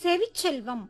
செவிச்செல்வம்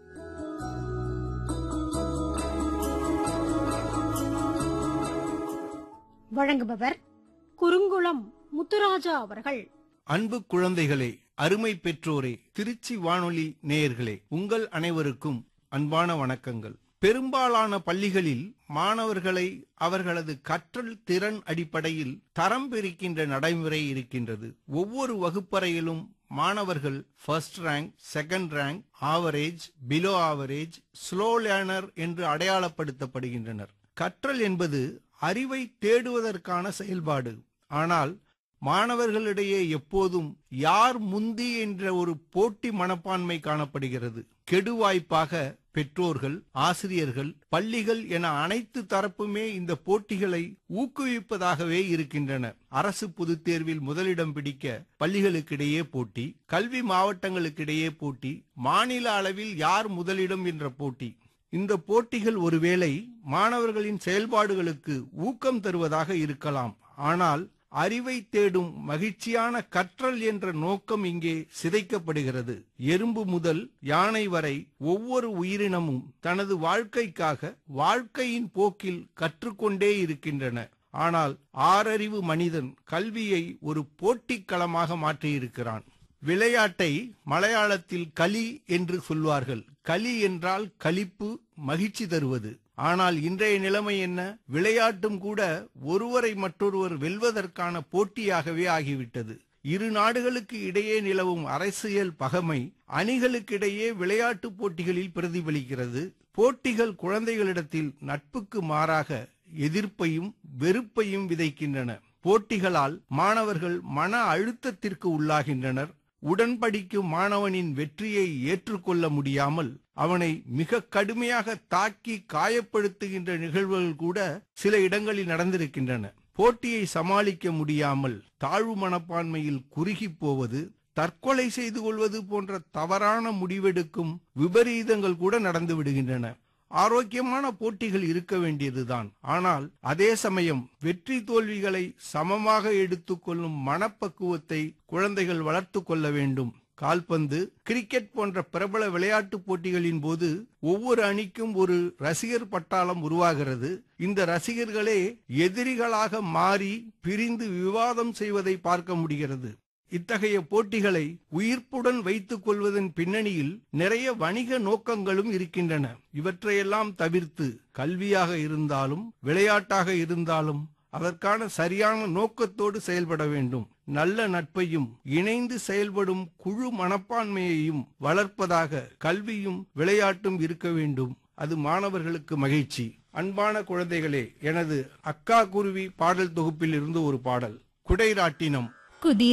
வழங்குபவர் குறுங்குளம் முத்துராஜா அவர்கள் அன்பு குழந்தைகளே அருமை பெற்றோரே திருச்சி வானொலி நேயர்களே உங்கள் அனைவருக்கும் அன்பான வணக்கங்கள் பெரும்பாலான பள்ளிகளில் மாணவர்களை அவர்களது கற்றல் திறன் அடிப்படையில் தரம் பிரிக்கின்ற நடைமுறை இருக்கின்றது ஒவ்வொரு வகுப்பறையிலும் மாணவர்கள் first rank second rank average below average slow learner என்று அடையாளப்படுத்தப்படுகின்றனர் கற்றல் என்பது அறிவை தேடுவதற்கான செயல்பாடு ஆனால் மாணவர்களிடையே எப்போதும் யார் முந்தி என்ற ஒரு போட்டி மனப்பான்மை காணப்படுகிறது கெடுவாய்ப்பாக பெற்றோர்கள் ஆசிரியர்கள் பள்ளிகள் என அனைத்து தரப்புமே இந்த போட்டிகளை ஊக்குவிப்பதாகவே இருக்கின்றன அரசு பொதுத் தேர்வில் முதலிடம் பிடிக்க பள்ளிகளுக்கிடையே போட்டி கல்வி மாவட்டங்களுக்கிடையே போட்டி மாநில அளவில் யார் முதலிடம் என்ற போட்டி இந்த போட்டிகள் ஒருவேளை மாணவர்களின் செயல்பாடுகளுக்கு ஊக்கம் தருவதாக இருக்கலாம் ஆனால் அறிவை தேடும் மகிழ்ச்சியான கற்றல் என்ற நோக்கம் இங்கே சிதைக்கப்படுகிறது எறும்பு முதல் யானை வரை ஒவ்வொரு உயிரினமும் தனது வாழ்க்கைக்காக வாழ்க்கையின் போக்கில் கற்றுக்கொண்டே இருக்கின்றன ஆனால் ஆறறிவு மனிதன் கல்வியை ஒரு போட்டிக் களமாக மாற்றியிருக்கிறான் விளையாட்டை மலையாளத்தில் களி என்று சொல்வார்கள் களி என்றால் களிப்பு மகிழ்ச்சி தருவது ஆனால் இன்றைய நிலைமை என்ன விளையாட்டும் கூட ஒருவரை மற்றொருவர் வெல்வதற்கான போட்டியாகவே ஆகிவிட்டது இரு நாடுகளுக்கு இடையே நிலவும் அரசியல் பகமை அணிகளுக்கிடையே விளையாட்டுப் போட்டிகளில் பிரதிபலிக்கிறது போட்டிகள் குழந்தைகளிடத்தில் நட்புக்கு மாறாக எதிர்ப்பையும் வெறுப்பையும் விதைக்கின்றன போட்டிகளால் மாணவர்கள் மன அழுத்தத்திற்கு உள்ளாகின்றனர் உடன்படிக்கும் மாணவனின் வெற்றியை ஏற்றுக்கொள்ள முடியாமல் அவனை மிக கடுமையாக தாக்கி காயப்படுத்துகின்ற நிகழ்வுகள் கூட சில இடங்களில் நடந்திருக்கின்றன போட்டியை சமாளிக்க முடியாமல் தாழ்வு மனப்பான்மையில் குறுகி போவது தற்கொலை செய்து கொள்வது போன்ற தவறான முடிவெடுக்கும் விபரீதங்கள் கூட நடந்து விடுகின்றன ஆரோக்கியமான போட்டிகள் இருக்க வேண்டியதுதான் ஆனால் அதே சமயம் வெற்றி தோல்விகளை சமமாக எடுத்துக்கொள்ளும் மனப்பக்குவத்தை குழந்தைகள் வளர்த்து கொள்ள வேண்டும் கால்பந்து கிரிக்கெட் போன்ற பிரபல விளையாட்டுப் போட்டிகளின் போது ஒவ்வொரு அணிக்கும் ஒரு ரசிகர் பட்டாளம் உருவாகிறது இந்த ரசிகர்களே எதிரிகளாக மாறி பிரிந்து விவாதம் செய்வதை பார்க்க முடிகிறது இத்தகைய போட்டிகளை உயிர்ப்புடன் வைத்துக் கொள்வதன் பின்னணியில் நிறைய வணிக நோக்கங்களும் இருக்கின்றன இவற்றையெல்லாம் தவிர்த்து கல்வியாக இருந்தாலும் விளையாட்டாக இருந்தாலும் அதற்கான சரியான நோக்கத்தோடு செயல்பட வேண்டும் நல்ல நட்பையும் இணைந்து செயல்படும் குழு மனப்பான்மையையும் வளர்ப்பதாக கல்வியும் விளையாட்டும் இருக்க வேண்டும் அது மாணவர்களுக்கு மகிழ்ச்சி அன்பான குழந்தைகளே எனது அக்கா குருவி பாடல் தொகுப்பில் இருந்து ஒரு பாடல் குடைராட்டினம் குதிரை